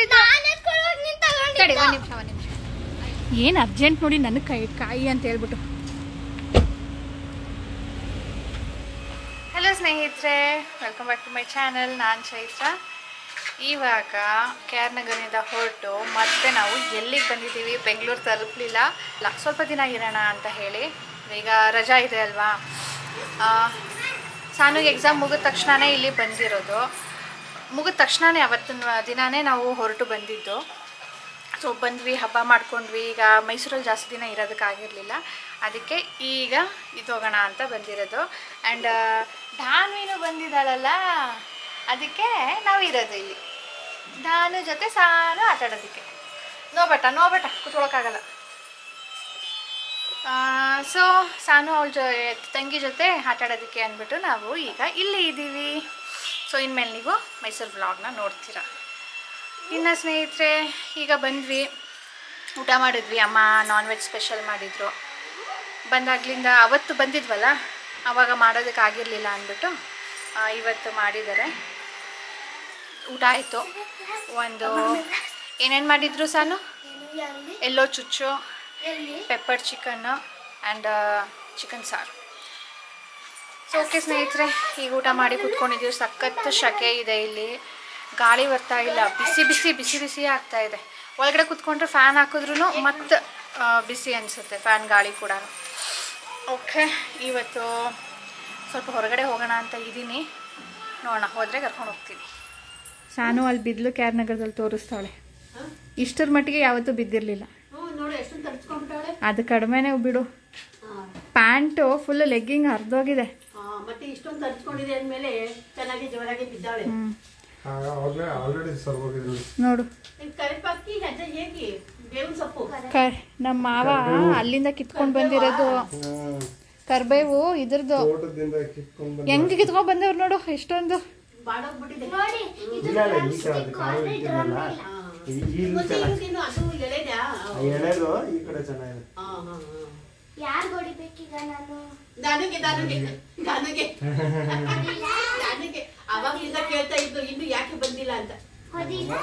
ಕೊಟ್ಟಿದ್ದು ತಡಿ ಒಂದ್ ನಿಮಿಷ ಒಂದ್ ನಿಮಿಷ ಏನ್ ಅರ್ಜೆಂಟ್ ನೋಡಿ ನನಗೆ ಕೈ ಕಾಯಿ ಅಂತ ಹೇಳ್ಬಿಟ್ಟು ಹಲೋ ಸ್ನೇಹಿತರೆ welcome back to my channel ನಾನು ಚೈತ್ರ ಇವಾಗ ಕೆ ಆರ್ ನಗರದಿಂದ ಹೊರಟು ಮತ್ತೆ ನಾವು ಎಲ್ಲಿಗೆ ಬಂದಿದ್ದೀವಿ ಬೆಂಗಳೂರು ತಲುಪಲಿಲ್ಲ ಸ್ವಲ್ಪ ದಿನ ಇರೋಣ ಅಂತ ಹೇಳಿ ಈಗ ರಜಾ ಇದೆ ಅಲ್ವಾ ಆ, ಸಾನುಗೆ ಎಕ್ಸಾಮ್ ಮುಗಿದ ತಕ್ಷಣವೇ ಇಲ್ಲಿ ಬಂದಿರೋದು ಮುಗಿದ ತಕ್ಷಣವೇ ಅವತ್ತಿನ ದಿನವೇ ನಾವು ಹೊರಟು ಬಂದಿದ್ದು ಸೊ ಬಂದ್ವಿ ಹಬ್ಬ ಮಾಡ್ಕೊಂಡ್ವಿ ಈಗ ಮೈಸೂರಲ್ಲಿ ಜಾಸ್ತಿ ದಿನ ಇರೋದಕ್ಕಾಗಿರಲಿಲ್ಲ ಅದಕ್ಕೆ ಈಗ ಇದು ಹೋಗೋಣ ಅಂತ ಬಂದಿರೋದು ಆ್ಯಂಡ್ ಧಾನ್ವಿನೂ ಬಂದಿದ್ದಾಳಲ್ಲ ಅದಕ್ಕೆ ನಾವು ಇರೋದು ಇಲ್ಲಿ ಧಾನು ಜೊತೆ ಸಾನು ಆಟ ಆಡೋದಕ್ಕೆ ನೋಬಟ ನೋಬಟ ಕುತ್ಕೊಳಕ್ಕಾಗಲ್ಲ ಸೊ ಸಾನು ಅವಳ ಜೊ ತಂಗಿ ಜೊತೆ ಆಟ ಆಡೋದಕ್ಕೆ ಅಂದ್ಬಿಟ್ಟು ನಾವು ಈಗ ಇಲ್ಲಿ ಇದ್ದೀವಿ ಸೊ ಇನ್ಮೇಲೆ ನೀವು ಮೈಸೂರು ವ್ಲಾಗ್ನ ನೋಡ್ತೀರಾ ಇನ್ನು ಸ್ನೇಹಿತರೆ ಈಗ ಬಂದ್ವಿ ಊಟ ಮಾಡಿದ್ವಿ ಅಮ್ಮ ನಾನ್ ವೆಜ್ ಸ್ಪೆಷಲ್ ಮಾಡಿದರು ಬಂದಾಗ್ಲಿಂದ ಅವತ್ತು ಬಂದಿದ್ವಲ್ಲ ಆವಾಗ ಮಾಡೋದಕ್ಕಾಗಿರಲಿಲ್ಲ ಅಂದ್ಬಿಟ್ಟು ಆ, ಇವತ್ತು ಮಾಡಿದ್ದಾರೆ ಊಟ ಆಯಿತು ಒಂದು ಏನೇನು ಮಾಡಿದ್ರು ಸಾನು ಎಲ್ಲೋ ಚುಚ್ಚು ಪೆಪ್ಪರ್ ಚಿಕನ್ನು ಆ್ಯಂಡ್ ಚಿಕನ್ ಸಾರು ಸೊ ಓಕೆ ಸ್ನೇಹಿತರೆ ಈಗ ಊಟ ಮಾಡಿ ಕುತ್ಕೊಂಡಿದ್ದೀವಿ ಸಖತ್ ಶಕೆ ಇದೆ ಇಲ್ಲಿ ಗಾಳಿ ಬರ್ತಾ ಇಲ್ಲ ಬಿಸಿ ಬಿಸಿ ಬಿಸಿ ಬಿಸಿ ಆಗ್ತಾ ಇದೆ ಒಳಗಡೆ ಕುತ್ಕೊಂಡ್ರೆ ಫ್ಯಾನ್ ಹಾಕಿದ್ರೂ ಮತ್ತೆ ಆ, ಬಿಸಿ ಅನಿಸುತ್ತೆ ಫ್ಯಾನ್ ಗಾಳಿ ಕೂಡ ಓಕೆ ಇವತ್ತು ಸ್ವಲ್ಪ ಹೊರಗಡೆ ಹೋಗೋಣ ಅಂತ ಇದ್ದೀನಿ ನೋಡೋಣ ಹೋದರೆ ಕರ್ಕೊಂಡು ಹೋಗ್ತೀನಿ ಸಾನು ಅಲ್ಲಿ ಬಿದ್ಲು ಕ್ಯಾರ್ ನಗರದಲ್ಲಿ ತೋರಿಸ್ತಾಳೆ ಇಷ್ಟರ ಮಟ್ಟಿಗೆ ಯಾವತ್ತೂ ಬಿದ್ದಿರಲಿಲ್ಲ ನೋಡಿ ಎಷ್ಟೊಂದು ತರ್ಸ್ಕೊಂಡ್ಬಿಟ್ಟಾಳೆ ಅದು ಕಡಿಮೆನೇ ಬಿಡು ಪ್ಯಾಂಟು ಫುಲ್ ಲೆಗ್ಗಿಂಗ್ ಹರಿದೋಗಿದೆ ಮತ್ತೆ ಇಷ್ಟೊಂದು ತರ್ಸ್ಕೊಂಡಿದೆ ಅಂದ್ಮೇಲೆ ಚೆನ್ನಾಗಿ ಜೋರಾಗಿ ಬಿದ್ದಾಳೆ ಹ್ಞೂ ಆಲ್ರೆಡಿ ಸರ್ವೋಗಿದ್ರು ನೋಡು ಕರಿಪಾಕಿ ಹೆಜ್ಜೆ ಹೇಗಿ ಬೇವಿನ ಸೊಪ್ಪು ಕ ನಮ್ಮ ಮಾವ ಅಲ್ಲಿಂದ ಕಿತ್ಕೊಂಡು ಬಂದಿರೋದು ಕರ್ಬೇವು ಇದ್ರದ್ದು ತೋಟದಿಂದ ಕಿತ್ಕೊಂಡ್ ಬಂದ ಹೆಂಗ್ ಕಿತ್ಕೊಂಡ್ ಬಂದವ್ರು ನೋಡು ಎಷ್ಟೊಂದು ಬಾಡೋಗ್ಬಿಟ್ಟಿದೆ ಇಲ್ಲ ಇಲ್ಲ ಈ ಕಡೆ ಅದು ಕಾಳು ಇಟ್ಟಿದ್ನಲ್ಲ ಈ ಇಲ್ಲಿ ಮತ್ತೆ ಚೆನ್ನಾಗಿ ಇವತ್ತೇನು ಅದು ಎಳೆದಾ ಎಳೆದು ಈ ಕಡೆ ಚೆನ್ನಾಗಿದೆ ಹಾ ಹಾ ಹಾ ಯಾರ್ ಹೊಡಿಬೇಕೀಗ ನಾನು ನನಗೆ ನನಗೆ ನನಗೆ ನನಗೆ ಅವಾಗ್ಲಿಂದ ಕೇಳ್ತಾ ಇದ್ದು ಇನ್ನು ಯಾಕೆ ಬಂದಿಲ್ಲ ಅಂತ ಹೊಡಿಲ್ಲ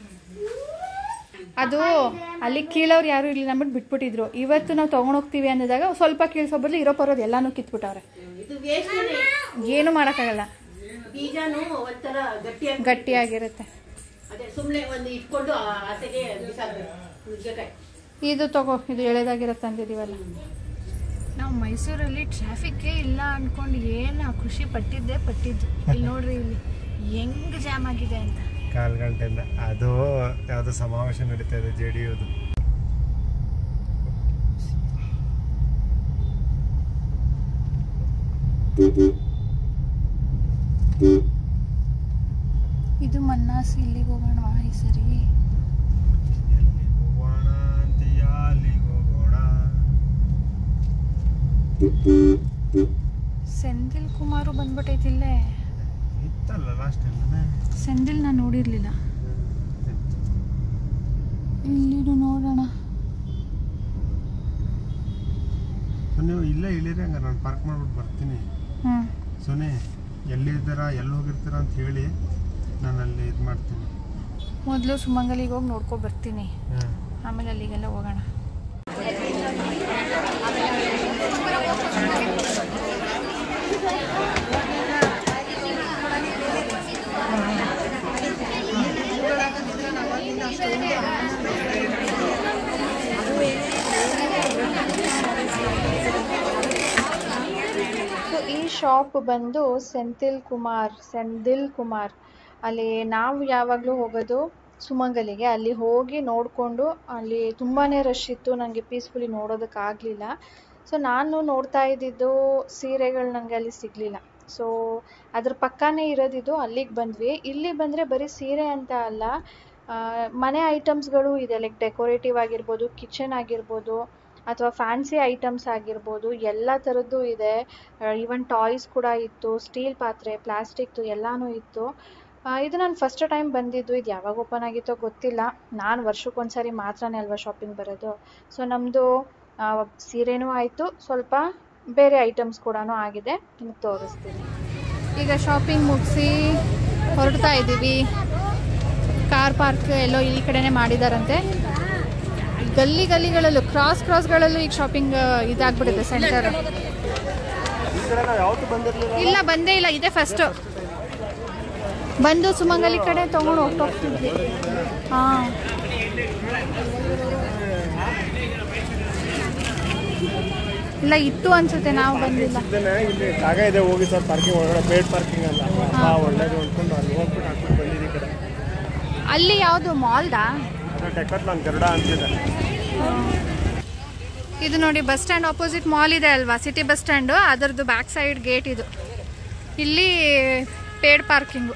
ಅದು ಅಲ್ಲಿ ಕೀಳೋರು ಯಾರು ಇಲ್ಲ ನಮ್ಬಿಟ್ಟು ಬಿಟ್ಬಿಟ್ಟಿದ್ರು ಇವತ್ತು ನಾವು ತಗೊಂಡೋಗ್ತೀವಿ ಅಂದಾಗ ಸ್ವಲ್ಪ ಕೀಳ್ಸೋ ಬದಲು ಇರೋ ಪರೋದು ಎಲ್ಲಾನು ಕಿತ್ಬಿಟ್ಟವ್ರೆ ಇದು ವೇಸ್ಟ್ ಏನು ಮಾಡೋಕ್ಕಾಗಲ್ಲ ಬೀಜನು ಒಂಥರ ಗಟ್ಟಿಯಾಗಿ ಗಟ್ಟಿಯಾಗಿರುತ್ತೆ ಅದೇ ಸುಮ್ನೆ ಒಂದು ಇಟ್ಕೊಂಡು ಆ ಆಸೆಗೆ ಬಿಸಾಕ್ಬೇಕು ನುಗ್ಗೆಕಾಯಿ ಇದು ತಗೋ ಇದು ಎಳೆದಾಗಿರೋ ತಂದಿದ್ದೀವಲ್ಲ ನಾವು ಮೈಸೂರಲ್ಲಿ ಟ್ರಾಫಿಕ್ಕೇ ಇಲ್ಲ ಅನ್ಕೊಂಡು ಏನು ಖುಷಿ ಪಟ್ಟಿದ್ದೆ ಪಟ್ಟಿದ್ದು ಇಲ್ಲಿ ನೋಡ್ರಿ ಇಲ್ಲಿ ಹೆಂಗ್ ಜಾಮ್ ಆಗಿದೆ ಅಂತ ಕಾಲ್ ಗಂಟೆಯಿಂದ ಅದು ಯಾವ್ದೋ ಸಮಾವೇಶ ನಡೀತಾ ಇದೆ ಜೆ ಡಿ ಯುದು ಇದು ಮನ್ನಾಸ್ ಇಲ್ಲಿಗೆ ಹೋಗೋಣ ಈ ಸರಿ ಎಲ್ಲಿಗ್ ಹೋಗೋಣ ಅಂತೀಯ ಅಲ್ಲಿಗ್ ಹೋಗೋಣ ಸೆಂದಿಲ್ ಕುಮಾರು ಬಂದ್ಬಿಟ್ಟೈತಿಲ್ಲೇ ಇತ್ತಲ್ಲ ಲಾಸ್ಟ್ ಎಲ್ಲ ಸೆಂದಿಲ್ ನಾನು ನೋಡಿರ್ಲಿಲ್ಲ ಇಲ್ಲಿದು ನೋಡೋಣ ನೀವು ಇಲ್ಲೇ ಇಳಿರಿ ಹಂಗ ನಾನು ಪಾರ್ಕ್ ಮಾಡ್ಬಿಟ್ಟು ಬರ್ತೀನಿ ಹ್ಮ್ ಸುನಿ ಎಲ್ಲಿದ್ದೀರಾ ಎಲ್ಲಿ ಹೋಗಿರ್ತೀರಾ ಅಂತ ಹೇಳಿ ನಾನು ಅಲ್ಲಿ ಇದು ಮಾಡ್ತೀನಿ ಮೊದಲು ಸುಮಂಗಲಿಗೆ ಹೋಗಿ ನೋಡ್ಕೊ ಬರ್ತೀನಿ ಹಾಂ ಆಮೇಲೆ ಅಲ್ಲಿಗೆಲ್ಲ ಹೋಗೋಣ ಸೊ ಈ ಶಾಪ್ ಬಂದು ಸೆಂಥಿಲ್ ಕುಮಾರ್ ಸೆಂದಿಲ್ ಕುಮಾರ್ ಅಲ್ಲಿ ನಾವು ಯಾವಾಗಲೂ ಹೋಗೋದು ಸುಮಂಗಲಿಗೆ ಅಲ್ಲಿ ಹೋಗಿ ನೋಡಿಕೊಂಡು ಅಲ್ಲಿ ತುಂಬಾ ರಶ್ ಇತ್ತು ನನಗೆ ಪೀಸ್ಫುಲಿ ನೋಡೋದಕ್ಕಾಗಲಿಲ್ಲ ಸೊ ನಾನು ನೋಡ್ತಾ ಇದ್ದಿದ್ದು ಸೀರೆಗಳು ನನಗೆ ಅಲ್ಲಿ ಸಿಗಲಿಲ್ಲ ಸೊ ಅದ್ರ ಪಕ್ಕನೇ ಇರೋದಿದು ಅಲ್ಲಿಗೆ ಬಂದ್ವಿ ಇಲ್ಲಿ ಬಂದರೆ ಬರೀ ಸೀರೆ ಅಂತ ಅಲ್ಲ ಆ, ಮನೆ ಐಟಮ್ಸ್ಗಳು ಇದೆ ಲೈಕ್ ಡೆಕೋರೇಟಿವ್ ಆಗಿರ್ಬೋದು ಕಿಚನ್ ಆಗಿರ್ಬೋದು ಅಥವಾ ಫ್ಯಾನ್ಸಿ ಐಟಮ್ಸ್ ಆಗಿರ್ಬೋದು ಎಲ್ಲ ಥರದ್ದು ಇದೆ ಈವನ್ ಟಾಯ್ಸ್ ಕೂಡ ಇತ್ತು ಸ್ಟೀಲ್ ಪಾತ್ರೆ ಪ್ಲಾಸ್ಟಿಕ್ದು ಎಲ್ಲನೂ ಇತ್ತು ಆ, ಇದು ನಾನು ಫಸ್ಟ್ ಟೈಮ್ ಬಂದಿದ್ದು ಇದು ಯಾವಾಗ ಓಪನ್ ಆಗಿತ್ತೋ ಗೊತ್ತಿಲ್ಲ ನಾನು ವರ್ಷಕ್ಕೊಂದ್ಸರಿ ಮಾತ್ರನೇ ಅಲ್ವಾ ಶಾಪಿಂಗ್ ಬರೋದು ಸೊ ನಮ್ಮದು ಸೀರೆನೂ ಆಯಿತು ಸ್ವಲ್ಪ ಬೇರೆ ಐಟಮ್ಸ್ ಕೂಡ ಆಗಿದೆ ನಿಮಗೆ ತೋರಿಸ್ತೀನಿ ಈಗ ಶಾಪಿಂಗ್ ಮುಗಿಸಿ ಹೊರಡ್ತಾ ಇದ್ದೀವಿ ಕಾರ್ ಪಾರ್ಕ್ ಎಲ್ಲೋ ಈ ಕಡೆನೇ ಮಾಡಿದಾರಂತೆ ಗಲ್ಲಿ ಗಲ್ಲಿಗಳಲ್ಲೂ ಕ್ರಾಸ್ ಕ್ರಾಸ್ಗಳಲ್ಲೂ ಈಗ ಶಾಪಿಂಗ್ ಇದಾಗ್ಬಿಟ್ಟಿದೆ ಸೆಂಟರ್ ಈ ಕಡೆ ನಾವು ಯಾವತ್ತೂ ಬಂದಿರಲಿಲ್ಲ ಇಲ್ಲ ಬಂದೇ ಇಲ್ಲ ಇದೆ ಫಸ್ಟ್ ಬಂದು ಸುಮಂಗಲಿ ಕಡೆ ತಗೊಂಡು ಹೋಗ್ತಿದ್ವಿ ಹಾಂ ಇಲ್ಲ ಇತ್ತು ಅನ್ಸುತ್ತೆ ನಾವು ಬಂದಿಲ್ಲ ಇದ್ದೇನೆ ಇಲ್ಲಿ ಜಾಗ ಇದೆ ಹೋಗಿ ಸರ್ ಪಾರ್ಕಿಂಗ್ ಒಳಗಡೆ ಪೇಡ್ ಪಾರ್ಕಿಂಗ್ ಅಲ್ಲ ಬಾ ಒಳ್ಳೇದು ಅಂದ್ಕೊಂಡು ಅಲ್ಲಿ ಹೋಗ್ಬಿಟ್ಟು ಹಾಕ್ಬಿಟ್ಟು ಬಂದಿದ್ದು ಈ ಕಡೆ ಅಲ್ಲಿ ಯಾವುದು ಮಾಲ್ದಾ ಅದು ಡೆಕತ್ಲಾನ್ ಗರುಡ ಅಂತಿದೆ ಇದು ನೋಡಿ ಬಸ್ ಸ್ಟ್ಯಾಂಡ್ ಆಪೋಸಿಟ್ ಮಾಲ್ ಇದೆ ಅಲ್ವಾ ಸಿಟಿ ಬಸ್ ಸ್ಟ್ಯಾಂಡು ಅದರದ್ದು ಬ್ಯಾಕ್ ಸೈಡ್ ಗೇಟ್ ಇದು ಇಲ್ಲಿ ಪೇಡ್ ಪಾರ್ಕಿಂಗು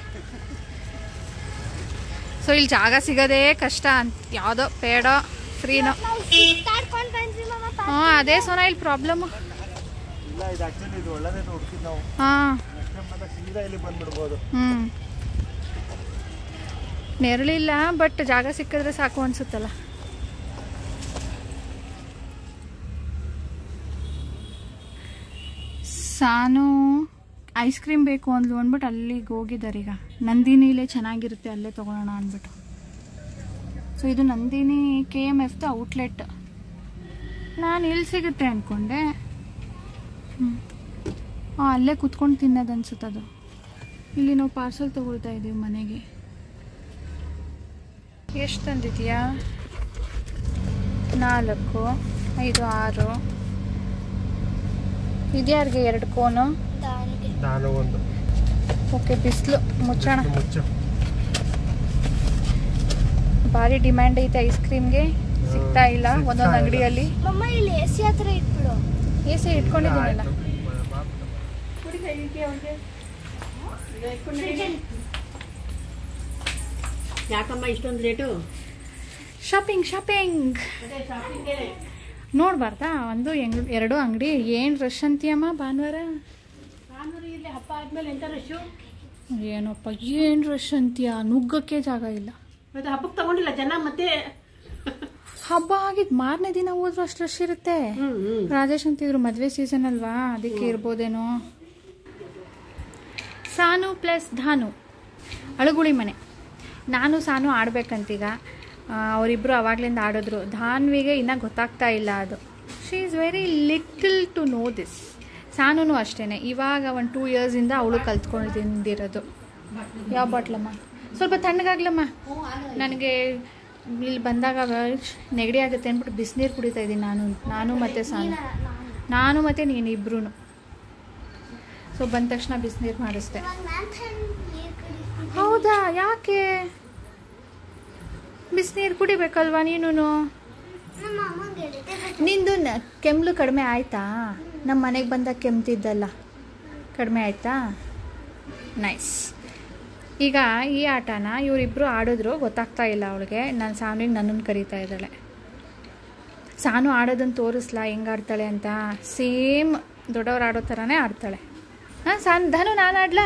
ಸೊ ಇಲ್ಲಿ ಜಾಗ ಸಿಗೋದೇ ಕಷ್ಟ ಅಂತ ಯಾವುದೋ ಪೇಡೋ ಫ್ರೀನೋ ನಾವು ಸುತ್ತಾಡ್ಕೊಂಡ್ ಬಂದ್ವಿ ಮಾಮ ಹಾಂ ಅದೇ ಸೋನಾ ಇಲ್ಲಿ ಪ್ರಾಬ್ಲಮ್ಮು ಇಲ್ಲ ಇದು ಆ್ಯಕ್ಚುಲಿ ಇದು ಒಳ್ಳೇದೇ ಹುಡುಕಿದ್ ನಾವು ಹಾಂ ನೆಕ್ಸ್ಟ್ ಮತ್ತೆ ಸೀದಾ ಇಲ್ಲಿ ಬಂದ್ಬಿಡ್ಬೋದು ಹ್ಞೂ ನೆರಳಿಲ್ಲ ಬಟ್ ಜಾಗ ಸಿಕ್ಕಿದ್ರೆ ಸಾಕು ಅನ್ಸುತ್ತಲ್ಲ ಸಾನು ಐಸ್ ಕ್ರೀಮ್ ಬೇಕು ಅಂದ್ಲು ಅಂದ್ಬಿಟ್ಟು ಅಲ್ಲಿಗೆ ಹೋಗಿದ್ದಾರೆ ಈಗ ನಂದಿನಿಲೇ ಚೆನ್ನಾಗಿರುತ್ತೆ ಅಲ್ಲೇ ತೊಗೊಳೋಣ ಅಂದ್ಬಿಟ್ಟು ಸೊ ಇದು ನಂದಿನಿ ಕೆ ಎಮ್ ಎಫ್ದು ಔಟ್ಲೆಟ್ ನಾನು ಎಲ್ಲಿ ಸಿಗುತ್ತೆ ಅಂದ್ಕೊಂಡೆ ಹ್ಞೂ ಹಾಂ ಅಲ್ಲೇ ಕುತ್ಕೊಂಡು ತಿನ್ನೋದು ಅನ್ಸುತ್ತೆ ಅದು ಇಲ್ಲಿ ನಾವು ಪಾರ್ಸಲ್ ತಗೊಳ್ತಾ ಇದ್ದೀವಿ ಮನೆಗೆ ಎಷ್ಟು ತಂದಿದ್ಯಾ ನಾಲ್ಕು ಐದು ಆರು ಇದ್ಯಾರಿಗೆ ಎರಡು ಕೋನು ದಾನಿಗೆ ನಾನು ಒಂದು ಓಕೆ ಬಿಸಿಲು ಮುಚ್ಚೋಣ ಮುಚ್ಚು ಭಾರಿ ಡಿಮ್ಯಾಂಡ್ ಐತೆ ಐಸ್ ಕ್ರೀಮ್ಗೆ ಸಿಗ್ತಾ ಇಲ್ಲ ಸಿಗ್ತಾ ಒಂದೊಂದು ಇಲ್ಲ. ಅಂಗಡಿಯಲ್ಲಿ ಮಮ್ಮ ಇಲ್ಲಿ ಎ ಸಿ ಹತ್ರ ಇಟ್ಬಿಡು ಎ ಸಿ ಇಟ್ಕೊಂಡಿದ್ದೀನಲ್ಲ ಯಾಕಮ್ಮ ಇಷ್ಟೊಂದು ರೇಟು ಶಾಪಿಂಗ್ ಶಾಪಿಂಗ್ ನೋಡ್ಬಾರ್ದಾ ಒಂದು ಎಂಗ್- ಎರಡು ಅಂಗಡಿ ಏನು ರಶ್ ಅಂತೀಯಮ್ಮ ಭಾನುವಾರ ಭಾನುವಾರ ಇಲ್ಲಿ ಹಬ್ಬ ಆದ್ಮೇಲೆ ಎಂತ ರಶು ಏನಪ್ಪ ಏನು ರಶ್ ಅಂತೀಯ ನುಗ್ಗಕ್ಕೆ ಜಾಗ ಇಲ್ಲ ಮತ್ತೆ ಹಬ್ಬಕ್ಕೆ ತಗೊಂಡಿಲ್ಲ ಜನ ಮತ್ತೆ ಹಬ್ಬ ಆಗಿದ್ ಮಾರನೇ ದಿನ ಹೋದ್ರು ಅಷ್ಟು ರಶ್ ಇರುತ್ತೆ ಹ್ಮ್ ಹ್ಮ್ ರಾಜೇಶ್ ಅಂತಿದ್ರು ಮದ್ವೆ ಸೀಸನ್ ಅಲ್ವಾ ಅದಕ್ಕೆ ಇರ್ಬೋದೇನೋ ಸಾನು ಪ್ಲಸ್ ಧಾನು ಅಳುಗುಳಿ ಮನೆ ನಾನು ಸಾನು ಆಡ್ಬೇಕಂತೀಗ ಆ, ಅವರಿಬ್ರು ಅವಾಗ್ಲಿಂದ ಆಡಿದ್ರು ಧಾನ್ವಿಗೆ ಇನ್ನೂ ಗೊತ್ತಾಗ್ತಾ ಇಲ್ಲ ಅದು she is very little to know this Sanu ಅಷ್ಟೇ ಇವಾಗ ಒಂದು ಟೂ ಇಯರ್ಸಿಂದ ಅವಳು ಕಲ್ತ್ಕೊಂಡು ತಿಂದಿರೋದು ಯಾವ ಬಾಟ್ಲಮ್ಮ ಸ್ವಲ್ಪ ತಣ್ಣಗಾಗ್ಲಮ್ಮ ನನಗೆ ಇಲ್ಲಿ ಬಂದಾಗ ನೆಗಡಿ ಆಗುತ್ತೆ ಅಂದ್ಬಿಟ್ಟು ಬಿಸಿನೀರು ಕುಡಿತಾ ಇದ್ದೀನಿ ನಾನು ನಾನು ಮತ್ತು ಸಾನು ನಾನು ಮತ್ತು ನೀನು ಇಬ್ರು ಸೊ ಬಂದ ತಕ್ಷಣ ಬಿಸಿನೀರು ಮಾಡಿಸ್ದೆ ಇವಾಗ ನಾನ್ ತಣ್ಣ್ ನೀರ್ ಕುಡಿತೀನಿ. ಹೌದಾ ಯಾಕೆ ಬಿಸಿನೀರು ಕುಡಿಬೇಕಲ್ವಾ ನೀನು ನಮ್ಮ ಅಮ್ಮಂಗೆ ಹೇಳಿದ್ದೆ but ನಿಂದು ನ- ಕೆಮ್ಲು ಕಡಿಮೆ ಆಯ್ತಾ ನಮ್ಮ ಮನೆಗೆ ಬಂದಾಗ ಕೆಮ್ತಿದ್ದಲ್ಲ ಕಡಿಮೆ ಆಯ್ತಾ ನೈಸ್ ಈಗ ಈ ಆಟನ ಇವರಿಬ್ಬರು ಆಡಿದ್ರು ಗೊತ್ತಾಗ್ತಾ ಇಲ್ಲ ಅವಳಿಗೆ ನಾನು ಸಾನುವಿಗೆ ನನ್ನನ್ನು ಕರೀತಾ ಇದ್ದಾಳೆ ಸಾನು ಆಡೋದನ್ನು ತೋರಿಸ್ಲಾ ಹೆಂಗೆ ಆಡ್ತಾಳೆ ಅಂತ ಸೇಮ್ ದೊಡ್ಡವ್ರು ಆಡೋ ಥರನೇ ಆಡ್ತಾಳೆ ಹಾಂ ಸಾನ್ ಧನು ನಾನು ಆಡ್ಲಾ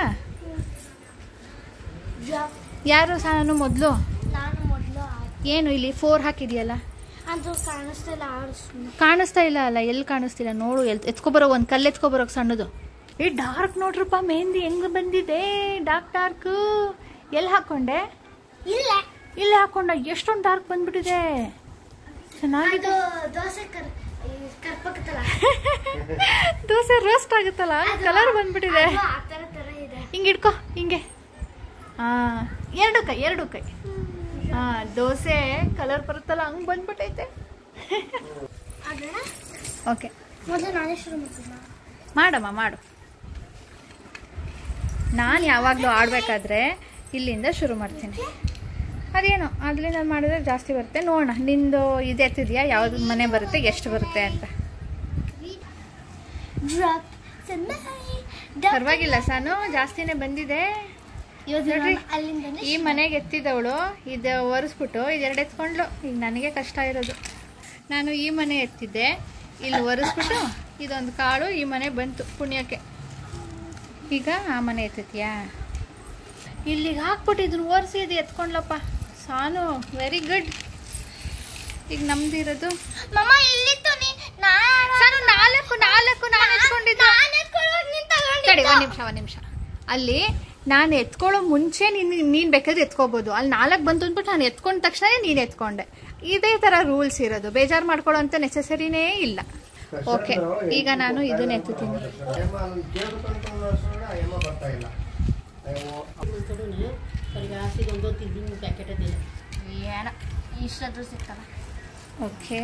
ಜಾಬ್ ಯಾರು ಸಾನು ಮೊದಲು ನಾನು ಮೊದಲು ಏನು ಇಲ್ಲಿ ಫೋರ್ ಹಾಕಿದೆಯಲ್ಲ ಅದು ಕಾಣಿಸ್ತಿಲ್ಲ ಆಡಿಸ್ತೀನಿ ಕಾಣಿಸ್ತಾ ಇಲ್ಲ ಅಲ್ಲ ಎಲ್ಲಿ ಕಾಣಿಸ್ತಿಲ್ಲ ನೋಡು ಎಲ್ ಎತ್ಕೊಬರೋ ಒಂದು ಕಲ್ಲು ಎತ್ಕೊಬರೋಕೆ ಸಣ್ಣದು ಏ ಡಾರ್ಕ್ ನೋಡ್ರಪ್ಪ ಮೆಹಂದಿ ಹೆಂಗೆ ಬಂದಿದೆ ಡಾರ್ಕ್ ಡಾರ್ಕ್ ಎಲ್ಲಿ ಹಾಕೊಂಡೆ ಇಲ್ಲ ಇಲ್ಲಿ ಹಾಕೊಂಡ ಎಷ್ಟೊಂದು ಡಾರ್ಕ್ ಬಂದ್ಬಿಟ್ಟಿದೆ ಚೆನ್ನಾಗಿದೆ ಅದು ದೋಸೆ ಕರ್ ಕರ್ಪಕ್ಕತ್ತಲ್ಲ ದೋಸೆ ರೋಸ್ಟ್ ಆಗುತ್ತಲ್ಲ ಕಲರ್ ಬಂದ್ಬಿಟ್ಟಿದೆ ಅದು ಆ ಥರ ಥರ ಇದೆ ಹಿಂಗೆ ಇಟ್ಕೋ ಹಿಂಗೆ ಹಾಂ ಎರಡು ಕೈ ಎರಡು ಕೈ ಹಾಂ ದೋಸೆ ಕಲರ್ ಬರುತ್ತಲ್ಲ ಹಂಗೆ ಬಂದ್ಬಿಟ್ಟೈತೆ ಅದನ್ನ ಓಕೆ ಮೊದಲು ನಾನೇ ಶುರು ಮಾಡ್ತೀನಿ ಮಾಡಮ್ಮ ಮಾಡು ನಾನು ಯಾವಾಗಲೂ ಆಡಬೇಕಾದ್ರೆ ಇಲ್ಲಿಂದ ಶುರು ಮಾಡ್ತೀನಿ ಅದೇನೋ ಅಲ್ಲಿಂದ ಮಾಡಿದ್ರೆ ಜಾಸ್ತಿ ಬರುತ್ತೆ ನೋಡೋಣ ನಿಂದು ಇದು ಎತ್ತಿದೆಯಾ ಯಾವ್ದು ಮನೆ ಬರುತ್ತೆ ಎಷ್ಟು ಬರುತ್ತೆ ಅಂತ ಡ್ರಾಪ್ ಪರವಾಗಿಲ್ಲ ಸಾನು ಜಾಸ್ತಿನೇ ಬಂದಿದೆ ನೋಡ್ರಿ. ಅಲ್ಲಿಂದ ಈ ಮನೆಗೆ ಎತ್ತಿದವಳು ಇದು ಒರೆಸ್ಬಿಟ್ಟು ಇದೆರಡು ಎತ್ಕೊಂಡ್ಲು ಈಗ ನನಗೆ ಕಷ್ಟ ಇರೋದು ನಾನು ಈ ಮನೆ ಎತ್ತಿದ್ದೆ ಇಲ್ಲಿ ಒರೆಸ್ಬಿಟ್ಟು ಇದೊಂದು ಕಾಳು ಈ ಮನೆ ಬಂತು ಪುಣ್ಯಕ್ಕೆ ಈಗ ಆ ಮನೆ ಎತ್ತೈತಿಯಾ ಇಲ್ಲಿಗೆ ಹಾಕ್ಬಿಟ್ಟು ಇದನ್ನ ಒರೆಸಿ ಇದು ಎತ್ಕೊಂಡ್ಲಪ್ಪ ಸಾನು ವೆರಿ ಗುಡ್ ಈಗ ನಮ್ದಿರೋದು ಮಮ್ಮ ಇಲ್ಲಿತ್ತು ನೀ ನಾನು ಸಾನು ನಾಲ್ಕು ನಾಲ್ಕು ನಾನು ಎತ್ಕೊಂಡಿದ್ದು ನಾನು ಎತ್ಕೊಳ್ಳೋವಾಗ ನೀನ್ ತಡಿ ತಗೊಂಡಿದ್ದು ಒಂದು ನಿಮಿಷ ಒಂದು ನಿಮಿಷ ಅಲ್ಲಿ ನಾನು ಎತ್ಕೊಳ್ಳೋ ಮುಂಚೆ ನೀನು ನೀನು ಬೇಕಾದ್ರೆ ಎತ್ಕೋಬೋದು ಅಲ್ಲಿ ನಾಲ್ಕು ಬಂತು ಅಂದ್ಬಿಟ್ಟು ನಾನು ಎತ್ಕೊಂಡ ತಕ್ಷಣ ನೀನು ಎತ್ಕೊಂಡೆ ಇದೇ ಥರ ರೂಲ್ಸ್ ಇರೋದು ಬೇಜಾರು ಮಾಡ್ಕೊಳ್ಳೋ ಅಂತ ನೆಸಸರಿನೇ ಇಲ್ಲ ಓಕೆ ಈಗ ನಾನು ಇದನ್ನ ಎತ್ತುತ್ತೀನಿ ಬರ್ತಾ ಇಲ್ಲ ಸರಿಗೆ ಹಾಸಿಗೆ ಒಂದು ತಿಂದಿನ ಪ್ಯಾಕೆಟ್ ಅದಿಲ್ಲ ಏನ ಇಷ್ಟಾದ್ರೂ ಸಿಗ್ತಲ್ಲ ಓಕೆ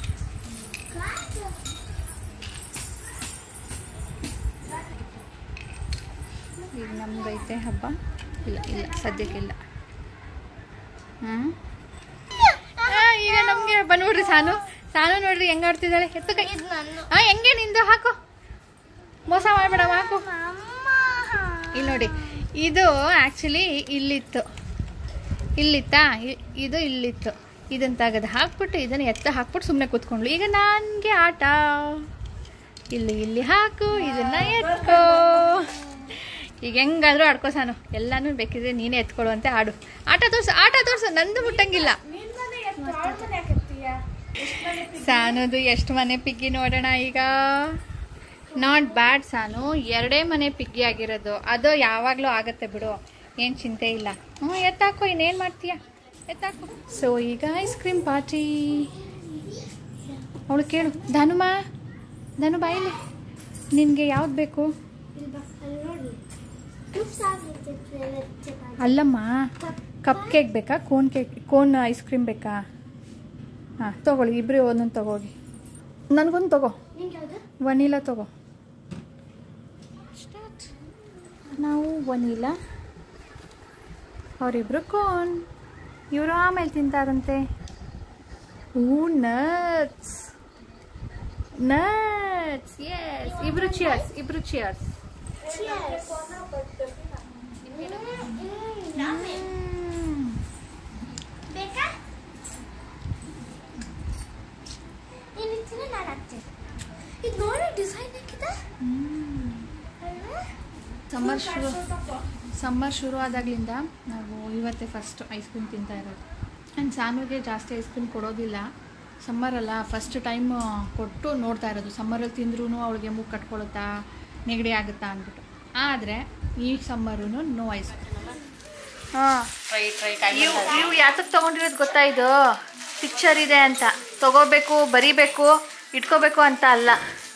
ಈಗ ನಮ್ದೈತೆ ಹಬ್ಬ ಇಲ್ಲ ಇಲ್ಲ ಸದ್ಯಕ್ಕಿಲ್ಲ ಹ್ಞೂ ಈಗ ನಮಗೆ ಬಂದ್ಬಿಡ್ರಿ ಸಾನು ಸಾನು ನೋಡ್ರಿ ಹೆಂಗ್ ಆಡ್ತಿದ್ದಾಳೆ ಎತ್ತು ಕೈ ಇದು ನನ್ನ ಹಾ ಹೆಂಗೆ ನಿಂದು ಹಾಕು ಮೋಸ ಮಾಡ್ಬೇಡ ಹಾಕು ಅಮ್ಮ ಇಲ್ಲಿ ನೋಡಿ ಇದು ಆ್ಯಕ್ಚುಲಿ ಇಲ್ಲಿತ್ತು ಇಲ್ಲಿತ್ತಾ ಇ- ಇದು ಇಲ್ಲಿತ್ತು ಇದನ್ನ ತೆಗೆದು ಹಾಕ್ಬಿಟ್ಟು ಇದನ್ನು ಎತ್ತ ಹಾಕ್ಬಿಟ್ಟು ಸುಮ್ಮನೆ ಕೂತ್ಕೊಂಡ್ಳು ಈಗ ನನಗೆ ಆಟ ಇಲ್ಲಿ ಇಲ್ಲಿ ಹಾಕು ಇದನ್ನ ಎತ್ಕೋ ಈಗ ಹೆಂಗಾದ್ರೂ ಆಡ್ಕೋ ಸಾನು ಎಲ್ಲಾನು ಬೇಕಿದ್ರೆ ನೀನೇ ಎತ್ಕೊಳ್ಳುವಂತೆ ಆಡು ಆಟ ತೋರ್ಸು ಆಟ ತೋರ್ಸು ನಂದು ಮುಟ್ಟಂಗಿಲ್ಲ ಸಾನದು ಎಷ್ಟು ಮನೆ ಪಿಗ್ಗಿ ನೋಡೋಣ ಈಗ ನಾಟ್ ಬ್ಯಾಡ್ ಸಾನು ಎರಡೇ ಮನೆ ಪಿಗ್ಗಿ ಆಗಿರೋದು ಅದು ಯಾವಾಗಲೂ ಆಗತ್ತೆ ಬಿಡು ಏನು ಚಿಂತೆ ಇಲ್ಲ ಹ್ಞೂ ಎತ್ತಾಕೋ ಇನ್ನೇನು ಮಾಡ್ತೀಯ ಎತ್ತಾಕೋ ಸೊ ಈಗ ಐಸ್ ಕ್ರೀಮ್ ಪಾರ್ಟಿ ಅವಳು ಕೇಳು ಧನುಮಾ ಧನು ಬಾಯಿಲಿ ನಿನಗೆ ಯಾವ್ದು ಬೇಕು ಅಲ್ಲಮ್ಮ ಕಪ್ ಕೇಕ್ ಬೇಕಾ cone cake cone ice cream ಬೇಕಾ ಹಾಂ ತಗೊಳ್ಳಿ ಇಬ್ಬರು ಒಂದೊಂದು ತಗೋಗಿ ನನಗೊಂದು ತಗೋ ವನೀಲಾ ತಗೋ ನಾವು ವನೀಲಾ ಅವರಿಬ್ರು ಕೋನ್ ಇವರು ಆಮೇಲೆ ತಿಂತಾರಂತೆ ಹೂ ನಟ್ಸ್ ನಟ್ಸ್ ಎಸ್ ಇಬ್ರು ಚಿಯರ್ಸ್ ಇಬ್ರು ಚಿಯರ್ಸ್ ಬೇಕಾ ನೀನು ಇಚ್ಚಿನ ನಾನು ಹಾಕ್ತೀನಿ ಇದು ನೋಡಿ ಡಿಸೈನ್ ಹಾಕಿದೆ ಅಲ್ವಾ? ಸಮ್ಮರ್ ಶುರು ಸಮ್ಮರ್ ಶುರು ಆದಾಗ್ಲಿಂದ ನಾವು ಇವತ್ತೇ ಫಸ್ಟ್ ಐಸ್ ಕ್ರೀಮ್ ತಿಂತಾ ಇರೋದು ಆ್ಯಂಡ್ ಸಾನುಗೆ ಜಾಸ್ತಿ ಐಸ್ ಕ್ರೀಮ್ ಕೊಡೋದಿಲ್ಲ ಸಮ್ಮರ್ ಅಲ್ಲ ಫಸ್ಟ್ ಟೈಮ್ ಕೊಟ್ಟು ನೋಡ್ತಾ ಇರೋದು ಸಮ್ಮರಲ್ಲಿ ತಿಂದ್ರೂ ಅವಳಿಗೆ ಮೂಗು ಕಟ್ಕೊಳುತ್ತಾ ನೆಗಡಿ ಆಗುತ್ತಾ ಅಂದ್ಬಿಟ್ಟು ಆದರೆ ಈ ಸಮ್ಮರೂ ನೋ ಐಸ್ ಕ್ರೀಮ್ ಹಾಂ ಟ್ರೈ ಟ್ರೈ ಕಾಯಿ ನೀವು ನೀವು ಯಾತಕ್ಕೆ ತೊಗೊಂಡಿರೋದು ಗೊತ್ತಾ ಇದು ಪಿಕ್ಚರ್ ಇದೆ ಅಂತ ತಗೋಬೇಕು ಬರಿಬೇಕು ಇಟ್ಕೋಬೇಕು ಅಂತ ಅಲ್ಲ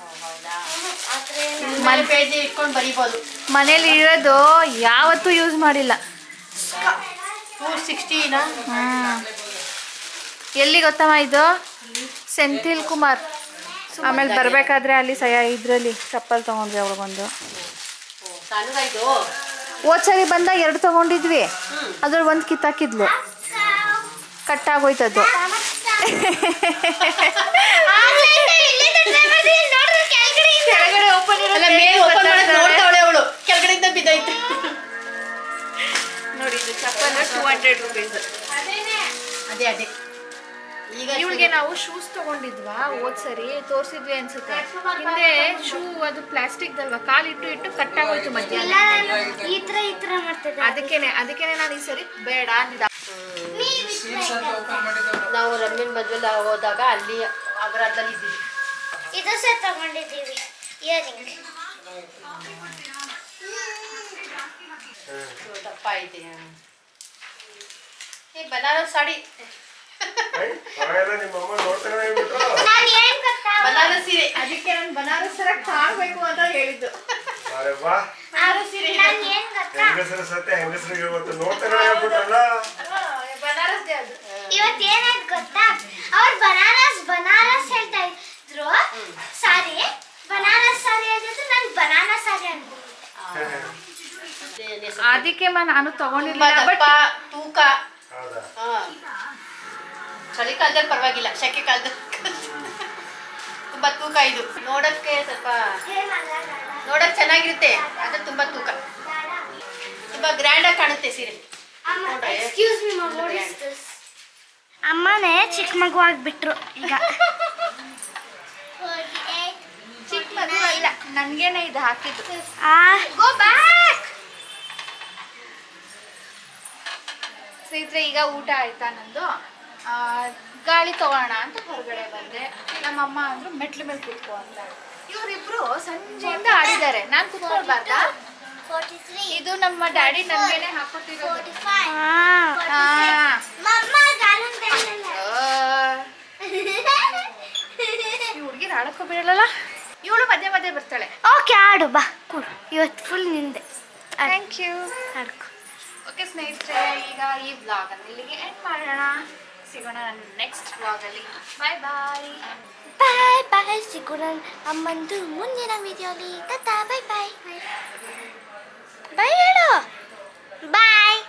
ಮನೆ ಪೇಜ್ ಇಟ್ಕೊಂಡು ಬರೀಬೋದು ಮನೇಲಿ ಇರೋದು ಯಾವತ್ತೂ ಯೂಸ್ ಮಾಡಿಲ್ಲ ಟೂ ಸಿಕ್ಸ್ಟಿನಾ ಹ್ಮ್. ಎಲ್ಲಿ ಗೊತ್ತಮ್ಮ ಇದು ಸೆಂಥಿಲ್ ಕುಮಾರ್ ಆಮೇಲೆ ಬರಬೇಕಾದ್ರೆ ಅಲ್ಲಿ ಸಯ ಇದರಲ್ಲಿ ಚಪ್ಪಲ್ ತೊಗೊಂಡ್ವಿ ಅವಳಿಗೊಂದು ಸಣ್ಣಗ ಇದು ಹೋದ್ ಸರಿ ಬಂದಾಗ ಎರಡು ತೊಗೊಂಡಿದ್ವಿ ಅದ್ರಲ್ಲಿ ಒಂದು ಕಿತ್ತಾಕಿದ್ಲು ಕಟ್ಟಾಗೋಯ್ತದ್ದು ಆಗ್ಲಿಂದ ಇಲ್ಲಿಂದ try ಮಾಡಿದ್ರೆ ನೋಡಿದ್ರೆ ಕೆಳಗಡೆಯಿಂದ ಕೆಳಗಡೆ ಓಪನ್ ಅಲ್ಲ ಮೇಲೆ ಓಪನ್ ಮಾಡಕ್ ನೋಡ್ತಾವಳೆ ಅವಳು ಕೆಳಗಡೆಯಿಂದ ಬಿದ್ದೈತೆ ನೋಡಿ ಇದು ಚಪ್ಪಲ್ ಟೂ ಹಂಡ್ರೆಡ್ ರುಪೀಸ್ ಅದೇ ಅದೇ ಈಗ ಇವಳಿಗೆ ನಾವು ಶೂಸ್ ತಗೊಂಡಿದ್ವಾ ಹೋದ್ ಸರಿ ತೋರಿಸಿದ್ವಿ ಅನ್ಸುತ್ತೆ ಹಿಂದೆ ಶೂ ಅದು ಪ್ಲಾಸ್ಟಿಕ್ ದಲ್ವಾ ಕಾಲಿಟ್ಟು ಇಟ್ಟು ಕಟ್ಟಾಗೋಯ್ತು ಇಲ್ಲ ಮಧ್ಯಾಹ್ನ ನಾನು ಈ ತರ ಈ ತರ ಮಾಡ್ತಿದ್ದೆ ಅದಕ್ಕೇನೆ ಅದಕ್ಕೇನೆ ನಾನು ಈ ಸರಿ ಬೇಡ ಅಂದಿದ್ದ ನಾವು ರಮ್ಯನ್ ಮದ್ವೆಲ್ಲ ಹೋದಾಗ ಅಲ್ಲಿ ಅಗ್ರದಲ್ಲಿ ಇದ್ದೀವಿ ಇದು ಸಹ ತಗೊಂಡಿದ್ದೀವಿ ಇಯರಿಂಗ್ ಇದು ದಪ್ಪ ಐತೆ ಏ ಬನಾರಸ್ ಸಾಡಿ ನಿಮ್ಮಮ್ಮ ನೋಡ್ತಾನೆ ಹೇಳ್ಬಿಟ್ಟು ನಾನು ಏನ್ ಗೊತ್ತಾ ಬನಾರಸ್ ಸೀರೆ ಅದಕ್ಕೆ ನಾನು ಬನಾರಸ್ ಸರ ಕಾಣ್ಬೇಕು ಅಂತ ಹೇಳಿದ್ದು ಅರೆ ಬಾ ಬನಾರಸ್ ಸೀರೆ ಇದು. ನಾನು ಏನ್ ಗೊತ್ತಾ ಹೆಂಗಸರ ಸತ್ಯ ಹೆಂಗಸರಿಗೆ ಇವತ್ತು ನೋಡ್ತಾನೆ ಹೇಳ್ಬಿಟ್ಟಲ್ಲ ಬನಾರಸ್ ಅದು ಇವತ್ತು ಏನಾಯ್ತು ಗೊತ್ತಾ ಅವ್ರು ಬನಾರಸ್ ಬನಾರಸ್ ಹೇಳ್ತಾ ಇದ್ರು ಸಾರಿ ಬನಾರಸ್ ಸಾರಿ ಹೇಳ್ತಿದ್ರು ನಾನು ಬನಾನಾ ಸಾರಿ ಅನ್ಕೊಂಡೆ ಇದೇನೆ ಸ್ವಲ್ಪ ಅದಕ್ಕೆ ಮಾ ನಾನು ತುಂಬಾ ತಗೊಂಡಿರ್ಲಿಲ್ಲ ದಪ್ಪ ಬಟ್ ತೂಕ ಹೌದಾ ಹಾ. ಚಳಿಗಾಲದಲ್ಲಿ ಪರವಾಗಿಲ್ಲ ಸೆಕೆ ಕಾಲದಲ್ಲಿ ತುಂಬಾ ತೂಕ ಇದು ನೋಡಕ್ಕೆ ಸ್ವಲ್ಪ ನೋಡಕ್ ಚೆನ್ನಾಗಿರುತ್ತೆ ಆದ್ರೆ ತುಂಬಾ ತೂಕ ತುಂಬಾ ಗ್ರ್ಯಾಂಡ್ ಆಗಿ ಕಾಣುತ್ತೆ ಸೀರೆ ನೋಡ್ರೆ. Excuse me what is this ಅಮ್ಮನೇ ಚಿಕ್ಕ ಮಗು ಆಗ್ಬಿಟ್ರು ಈಗ ಚಿಕ್ಕ ಮಗು ಅಲ್ಲ ನನ್ಗೇನೆ ಇದು ಹಾಕಿದ್ದು ಆ ಗೋ ಬ್ಯಾಕ್ ಸ್ನೇಹಿತರೆ ಈಗ ಊಟ ಆಯ್ತಾ ನಂದು ಆ, ಗಾಳಿ ತಗೋಣ ಅಂತ ಹೊರಗಡೆ ಬಂದೆ ನಮ್ಮಮ್ಮ ಅಂದ್ರು ಮೆಟ್ಲು ಮೇಲೆ ಕೂತ್ಕೋ ಅಂತ ಇವರಿಬ್ರು ಸಂಜೆಯಿಂದ ಆಡಿದ್ದಾರೆ ನಾನು ಕೂತ್ಕೊಳ್ಬಾರ್ದಾ ಫೋರ್ಟಿ ತ್ರೀ ಇದು ನಮ್ಮ ಡ್ಯಾಡಿ ನನ್ಗೇನೆ ಹಾಕೊಟ್ಟಿರೋದು ಫೋರ್ಟಿ ಫೈವ್ ಹಾ. ಮಮ್ಮ ಗಾಲನ್ ಬೆಳ್ಳಲ್ಲ ಈ ಹುಡುಗಿನ ಆಡಕ್ಕೂ ಬಿಡಲ್ಲ ಇವಳು ಮಧ್ಯೆ ಮಧ್ಯೆ ಬರ್ತಾಳೆ ಓಕೆ ಆಡು ಬಾ ಕೂಡು ಇವತ್ತು ಫುಲ್ ನಿಂದೆ ಥ್ಯಾಂಕ್ ಯು ಆಡ್ಕೊ ಓಕೆ ಸ್ನೇಹಿತರೆ ಈಗ ಈ ವ್ಲಾಗ್ ಅನ್ನು ಇಲ್ಲಿಗೆ ಎಂಡ್ ಮಾಡೋಣ ಸಿಗೋಣ ನನ್ನ ನೆಕ್ಸ್ಟ್ ವ್ಲಾಗಲ್ಲಿ ಬಾಯ್ ಬಾಯ್ ಬಾಯ್ ಬಾಯ್ ಸಿಗೋಣ ಅಮ್ಮಂದು ಮುಂದಿನ ವಿಡಿಯೋಲಿ ಟಾಟಾ ಬಾಯ್ ಬಾಯ್ ಬಾಯ್ ಹೇಳು ಬಾಯ್